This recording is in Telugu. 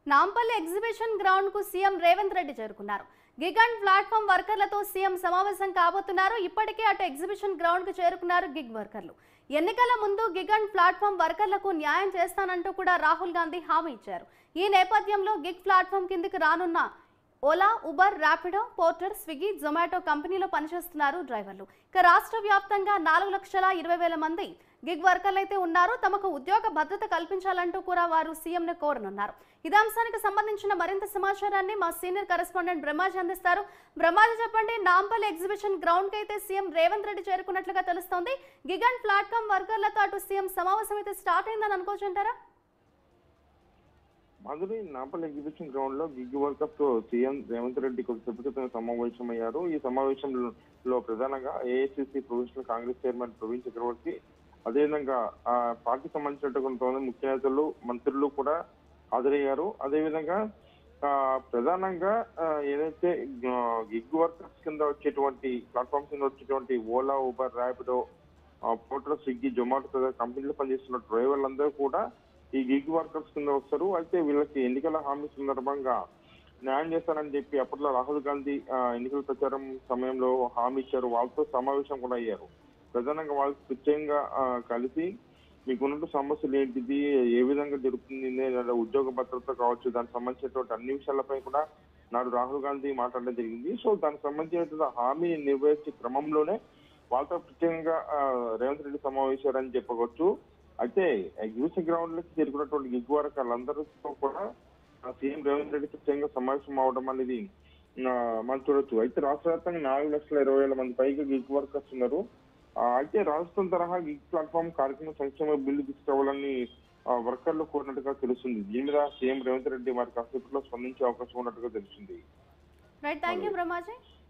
నాంపల్లి ఎగ్జిబిషన్ గ్రౌండ్ కు సీఎం రేవంత్ రెడ్డి చేరుకున్నారు గిగ్ అండ్ ప్లాట్ఫామ్ వర్కర్లతో సీఎం సమావేశం కాబోతున్నారు ఇప్పటికే అటు ఎగ్జిబిషన్ గ్రౌండ్ కు చేరుకున్నారు గిగ్ వర్కర్లు ఎన్నికల ముందు గిగ్ అండ్ ప్లాట్ఫామ్ వర్కర్లకు న్యాయం చేస్తానంటూ కూడా రాహుల్ గాంధీ హామీ ఇచ్చారు ఈ నేపథ్యంలో గిగ్ ప్లాట్ఫామ్ కిందికి రానున్న ఓలా ఉబర్ ర్యాపిడో పోర్టర్ స్విగ్గీ జొమాటో కంపెనీలో పనిచేస్తున్నారు డ్రైవర్లు ఇక రాష్ట్ర వ్యాప్తంగా నాలుగు లక్షల ఇరవై వేల మంది గిగ్ వర్కర్లు అయితే ఉన్నారు తమకు ఉద్యోగ భద్రత కల్పించాలంటూ కూడా వారు సీఎంను కోరనున్నారు ఇదే అంశానికి సంబంధించిన మరింత సమాచారాన్ని మా సీనియర్ కరెస్పాండెంట్ బ్రహ్మాజీ అందిస్తారు బ్రహ్మాజీ చెప్పండి నాంపల్లి ఎగ్జిబిషన్ గ్రౌండ్ కి అయితే సీఎం రేవంత్ రెడ్డి చేరుకున్నట్లుగా తెలుస్తోంది గిగ్ అండ్ ప్లాట్ఫామ్ వర్కర్లతో అటు సీఎం సమావేశం అయితే స్టార్ట్ అయిందని అనుకోవచ్చు అంటారా మాధురి నాపల్లి ఎగ్జిబిషన్ గ్రౌండ్ లో గిగ్ వర్కర్స్ తో సీఎం రేవంత్ రెడ్డి కొద్దిసేపు క్రితం సమావేశమయ్యారు ఈ సమావేశంలో ప్రధానంగా AICC provincial Congress chairman Praveen Chakravarty అదేవిధంగా ఆ పార్టీ సంబంధించినటువంటి కొంతమంది ముఖ్య నేతలు మంత్రులు కూడా హాజరయ్యారు అదేవిధంగా ఆ, ప్రధానంగా ఆ, ఏదైతే ఆ, గిగ్ వర్కర్స్ కింద వచ్చేటువంటి ప్లాట్ఫామ్స్ కింద వచ్చేటువంటి ఓలా ఊబర్ ర్యాపిడో పోర్టల్ స్విగ్గీ జొమాటో తదితర కంపెనీలో పనిచేస్తున్న డ్రైవర్లందరూ కూడా ఈ గిగ్ వర్కర్స్ కింద వస్తారు అయితే వీళ్ళకి ఎన్నికల హామీ సందర్భంగా న్యాయం చేస్తానని చెప్పి అప్పట్లో రాహుల్ గాంధీ ఆ, ఎన్నికల ప్రచారం సమయంలో హామీ ఇచ్చారు వాళ్ళతో సమావేశం కూడా అయ్యారు ప్రధానంగా వాళ్ళకి ప్రత్యేకంగా ఆ, కలిసి మీకున్నట్టు సమస్యలు ఏంటిది ఏ విధంగా జరుగుతుంది లేదా ఉద్యోగ భద్రత కావచ్చు దానికి సంబంధించినటువంటి అన్ని విషయాలపై కూడా నాడు రాహుల్ గాంధీ మాట్లాడడం జరిగింది సో దానికి సంబంధించినటువంటి హామీని నెరవేర్చే క్రమంలోనే వాళ్ళతో ప్రత్యేకంగా ఆ, రేవంత్ రెడ్డి సమావేశారని చెప్పవచ్చు అయితే ఎగ్జిబిషన్ గ్రౌండ్ లోకి చేరుకున్నటువంటి గిగ్ వర్కర్లందరితో కూడా ఆ, సీఎం రేవంత్ రెడ్డి ప్రత్యేకంగా సమావేశం అవడం అనేది ఆ, మనం చూడొచ్చు అయితే రాష్ట్ర వ్యాప్తంగా నాలుగు లక్షల ఇరవై వేల మంది పైగా గిగ్ వర్కర్స్ ఉన్నారు ఆ, అయితే రాష్ట్రం తరహా గిగ్ ప్లాట్ఫామ్ కార్యక్రమ సంక్షేమ బిల్లు తీసుకురావాలని ఆ, వర్కర్లు కోరినట్టుగా తెలుస్తుంది దీని మీద సీఎం రేవంత్ రెడ్డి మరి కాసేపట్లో స్పందించే అవకాశం ఉన్నట్టుగా తెలుస్తుంది రైట్ థ్యాంక్ యూ బ్రహ్మాజీ